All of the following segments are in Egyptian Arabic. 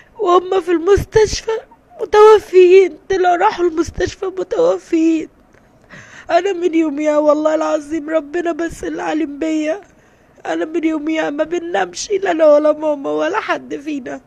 وهم في المستشفى متوفيين طلعوا راحوا المستشفى متوفيين انا من يوميها والله العظيم ربنا بس اللي علم بيا انا من يوميها ما بننامش لا انا ولا ماما ولا حد فينا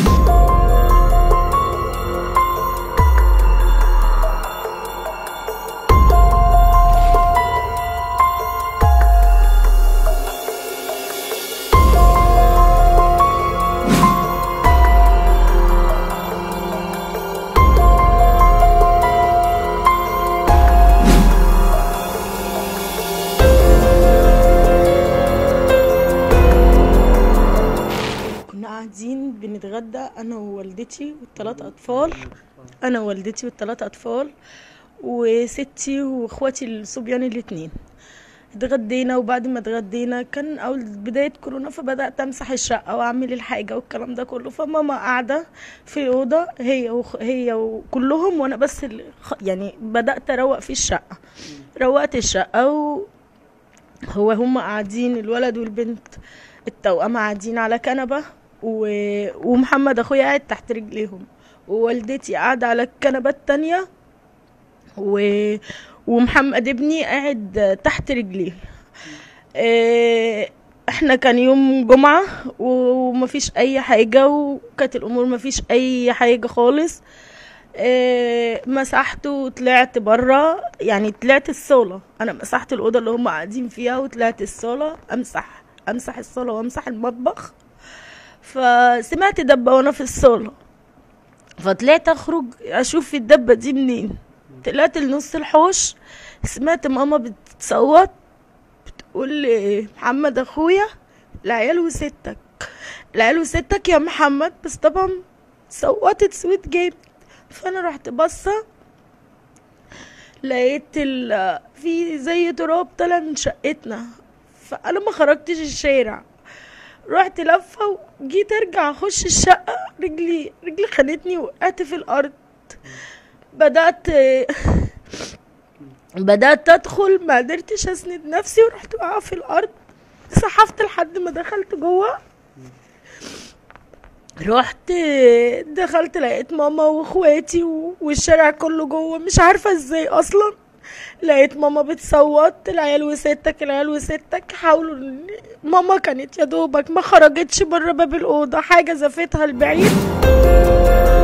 كنا قاعدين بنتغدى انا ووالدتي والثلاث اطفال انا ووالدتي والثلاث اطفال وستي واخواتي الصبيان الاتنين اتغدينا وبعد ما اتغدينا كان اول بدايه كورونا فبدات امسح الشقه واعمل الحاجه والكلام ده كله فماما قاعده في اوضه هي وخ... هي وكلهم وانا بس اللي خ- يعني بدات اروق في الشقه روقت الشقه و... هو هم قاعدين الولد والبنت التوأم قاعدين على كنبة و... ومحمد اخويا قاعد تحت رجليهم ووالدتي قاعدة على الكنبة التانية و... ومحمد ابني قاعد تحت رجليه إيه، احنا كان يوم جمعة ومفيش اي حاجة وكانت الامور مفيش اي حاجة خالص إيه، مسحت وطلعت بره يعني طلعت الصالة انا مسحت الأوضة اللي هم قاعدين فيها وطلعت الصالة امسح امسح الصالة وامسح المطبخ فسمعت دبة وانا في الصالة فطلعت اخرج اشوف الدبة دي منين طلعت لنص الحوش سمعت ماما بتصوت بتقول لي محمد اخويا العيال وستك العيال وستك يا محمد بس طبعا صوتت صوت جامد فانا رحت بصه لقيت ال- في زي تراب طالع من شقتنا فانا ما خرجتش الشارع رحت لفه وجيت ارجع اخش الشقه رجلي رجلي خانتني وقعت في الارض بدات بدات ادخل ما قدرتش اسند نفسي ورحت واقعه في الارض سحفت لحد ما دخلت جوه رحت دخلت لقيت ماما واخواتي و- والشارع كله جوه مش عارفه ازاي اصلا لقيت ماما بتصوت العيال وستك العيال وستك حاولوا إن- ماما كانت يا دوبك ما خرجتش بره باب الاوضه حاجه زفتها البعيد